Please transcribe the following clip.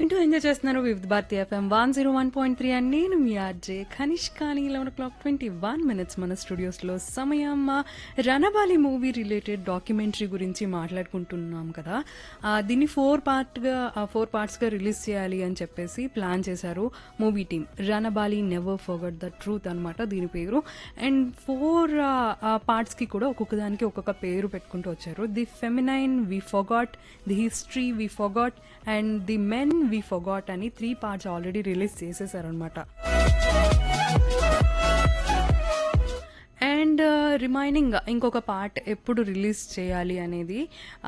వింటూ ఎంజాయ్ చేస్తున్నారు Vividh Bharati FM one zero one point three and నేను మీ ఆర్జే ఖనిష్ కానీ eleven o'clock twenty one minutes మన స్టూడియోస్లో సమయం రణబాలి మూవీ రిలేటెడ్ డాక్యుమెంటరీ గురించి మాట్లాడుకుంటున్నాం కదా ఆ, దీన్ని ఫోర్ పార్ట్గా ఫోర్ పార్ట్స్గా రిలీజ్ చేయాలి అని చెప్పేసి ప్లాన్ చేశారు movie team Ranabali never forget the truth అనమాట దీని పేరు అండ్ ఫోర్ పార్ట్స్కి కూడా ఒక్కొక్క దానికి ఒక్కొక్క పేరు పెట్టుకుంటూ వచ్చారు the feminine V Phogat the history V Phogat and the men V Phogat అని త్రీ పార్ట్స్ ఆల్రెడీ రిలీజ్ చేసేసారనమాట అండ్ రిమైనింగ్ ఇంకొక పార్ట్ ఎప్పుడు రిలీజ్ చేయాలి అనేది